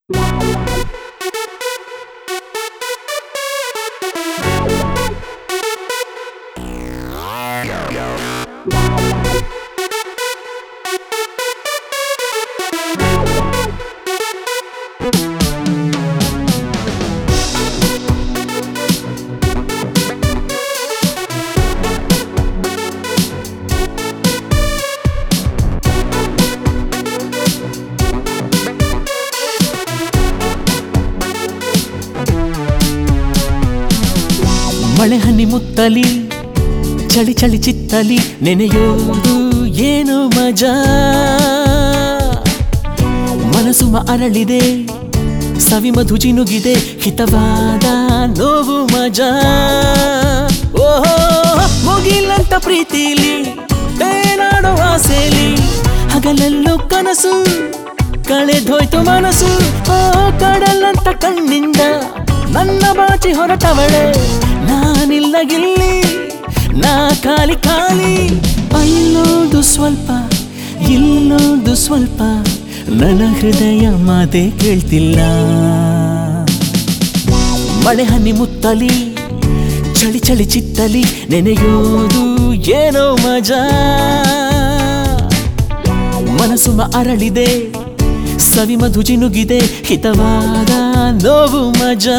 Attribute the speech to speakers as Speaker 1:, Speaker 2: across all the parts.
Speaker 1: ಮಳೆ ಹನಿ ಮುತ್ತಲಿ ಚಳಿ ಚಳಿ ಚಿತ್ತಲಿ ನೆನೆಯೋದು ಏನು ಮಜಾ ಮನಸ್ಸು ಮ ಅರಳಿದೆ ಸವಿ ಮಧು ಜಿನುಗಿದೆ ಹಿತವಾದ ನೋವು ಮಜಾ ಓಹೋ ಮುಗಿಲಂತ ಪ್ರೀತಿಲಿ ತೇನಾಡೋ ಆಸೆಲಿ ಹಗಲಲ್ಲೂ ಕನಸು ಕಳೆದೋಯ್ತು ಮನಸ್ಸು ಓ ಕಡಲಂತ ಕಣ್ಣಿಂದ ನನ್ನ ಬಾಚಿ ಹೊರಟವಳೆ ನಾನಿಲ್ಲ ಗಿಲ್ಲಿ ನಾ ಖಾಲಿ ಖಾಲಿ ಅಲ್ಲೋದು ಸ್ವಲ್ಪ ಇಲ್ಲೋದು ಸ್ವಲ್ಪ ನನ್ನ ಹೃದಯ ಮಾತೆ ಕೇಳ್ತಿಲ್ಲ ಮಳೆ ಹನಿ ಮುತ್ತಲಿ ಚಳಿ ಚಳಿ ಚಿತ್ತಲಿ ನೆನೆಯೋದು ಏನೋ ಮಜಾ ಮನಸ್ಸು ಮ ಅರಳಿದೆ ಸವಿ ಮಧು ಜಿನುಗಿದೆ ಹಿತವಾದ ನೋವು ಮಜಾ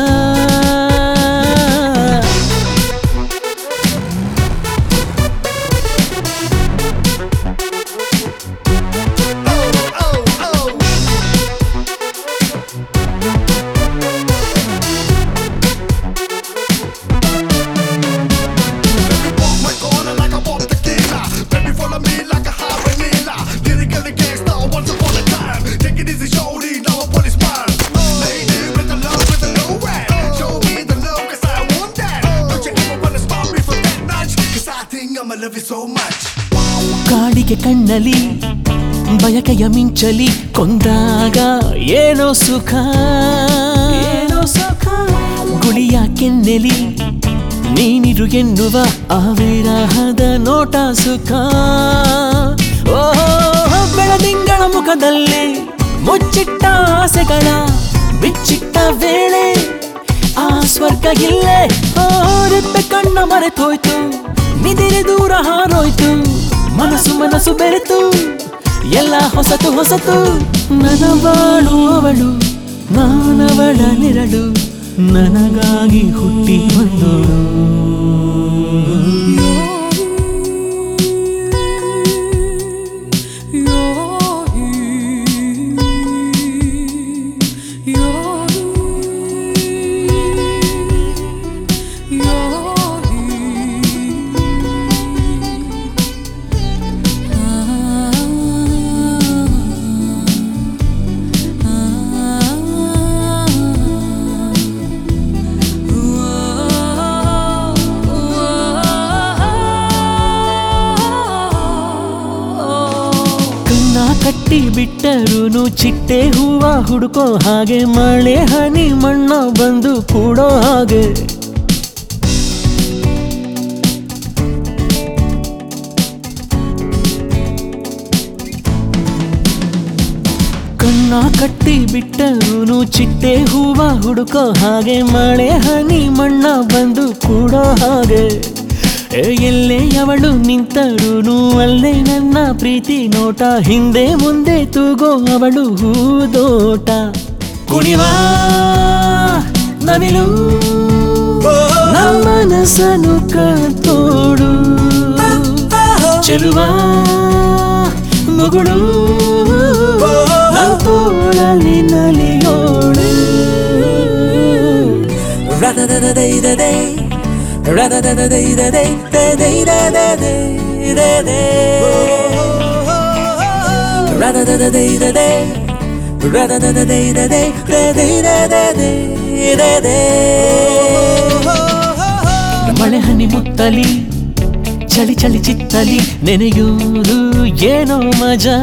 Speaker 2: Walk my corner like I walk tequila. Baby, follow me like a high vanilla. Lyrically gangsta once upon a time. Take it easy, shorty, now I'm policeman. Lady with the love, with the low rap. Show me the love, cause I want that. Don't you ever wanna stop me from that notch? Cause I think I'ma love you so much.
Speaker 1: ಕಾಡಿಗೆ ಕಣ್ಣಲಿ ಬಯಕೆಯ ಮಿಂಚಲಿ ಕೊಂದಾಗ ಏನೋ ಸುಖ ಏನೋ ಸುಖ ಗುಳಿಯ ಕೆನ್ನೆಲಿ ನೀನಿರು ಎನ್ನುವ ಆವಿರಹದ ನೋಟ ಸುಖ ಓಹೋ ಬೆಳದಿಂಗಳ ಮುಖದಲ್ಲಿ ಮುಚ್ಚಿಟ್ಟ ಆಸೆಗಳ ಬಿಚ್ಚಿಟ್ಟ ವೇಳೆ ಆ ಸ್ವರ್ಗ ಇಲ್ಲೇ ಓ ರೆಪ್ಪೆ ಕಣ್ಣ ಮರೆತೋಯ್ತು ನಿದಿರೆ ದೂರ ಹಾರೋಯ್ತು ಮನಸ್ಸು ಮನಸ್ಸು ಬೆರೆತು ಎಲ್ಲ ಹೊಸತು ಹೊಸತು ನನ್ನ ಬಾಳು ಅವಳು ನಾನವಳ ನಿರಳು ನನಗಾಗಿ ಹುಟ್ಟಿ ಬಂದೋಳು ಕಣ್ಣ ಕಟ್ಟಿ ಬಿಟ್ಟರುನು ಚಿಟ್ಟೆ ಹೂವ ಹುಡುಕೋ ಹಾಗೆ ಮಳೆ ಹನಿ ಮಣ್ಣ ಬಂದು ಕೂಡೋ ಹಾಗೆ ಕಣ್ಣ ಕಟ್ಟಿ ಬಿಟ್ಟರುನು ಚಿಟ್ಟೆ ಹೂವ ಹುಡುಕೋ ಹಾಗೆ ಮಳೆ ಹನಿ ಮಣ್ಣ ಬಂದು ಕೂಡೋ ಹಾಗೆ ಏ, ಎಲ್ಲೇ ಅವಳು ನಿಂತರುನು ಅಲ್ಲೇ ನನ್ನ ಪ್ರೀತಿ ನೋಟ ಹಿಂದೆ ಮುಂದೆ ತೂಗೋ ಅವಳು ಹೂದೋಟ ಕುಣಿವಾ ನವಿಲು ನಮ್ಮ ಮನಸ್ಸನ್ನು ಕತ್ತೋಡು ಚೆಲುವ ಮುಗುಳು ತೋಳಲಿ ನಲಿಯೋಳು ರದದದದೈದದೆ ರದದದದೈದದೆ ದದೈದದದೆ ದದೆ ರದದದದೈದದೆ ರದದದದೈದದೆ ದದೈದದದೆ ದದೆ ಮಳೆ ಹನಿ ಮುತ್ತಲಿ ಚಳಿ ಚಳಿ ಚಿತ್ತಲಿ ನೆನೆಯುವುದು ಏನೋ ಮಜಾ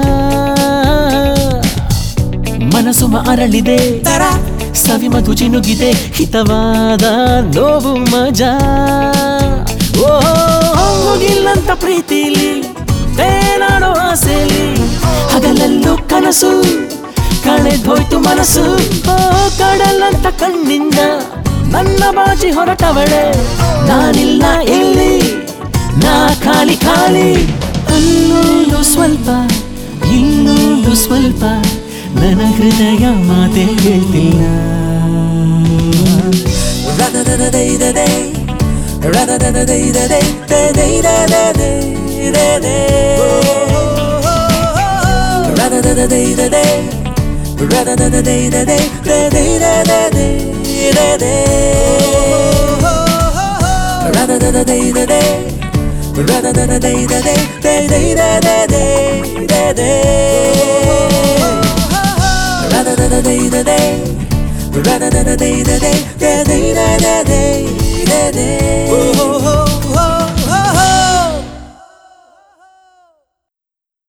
Speaker 1: ಮನಸ್ಸು ಮ ಅರಳಿದೆ ತರ ಸವಿ ಮಧು ಚಿನುಗಿದೆ ಹಿತವಾದ ನೋವು ಮಜಾ ಓ ಮುಗಿಲ್ಲಂತ ಪ್ರೀತಿಲಿ ತೇನಾಡೋ ಆಸೆಲಿ ಹಗಲಲ್ಲೂ ಕನಸು ಕಳೆದೋಯ್ತು ಮನಸ್ಸು ಓ ಕಡಲಂತ ಕಣ್ಣಿಂದ ನನ್ನ ಬಾಜಿ ಹೊರಟವಳೆ ನಾನಿಲ್ಲ ಇಲ್ಲಿ ನಾ ಖಾಲಿ ಖಾಲಿ ಅಲ್ಲೊಂದು ಸ್ವಲ್ಪ ಇನ್ನೊಂದು ಸ್ವಲ್ಪ ನನ್ನ ಹೃದಯ ಮಾತೆ ಹೇಳ್ತಿಲ್ಲ
Speaker 3: Ra-da-da-da-day-da-day, da-day-da-da-day, da-day.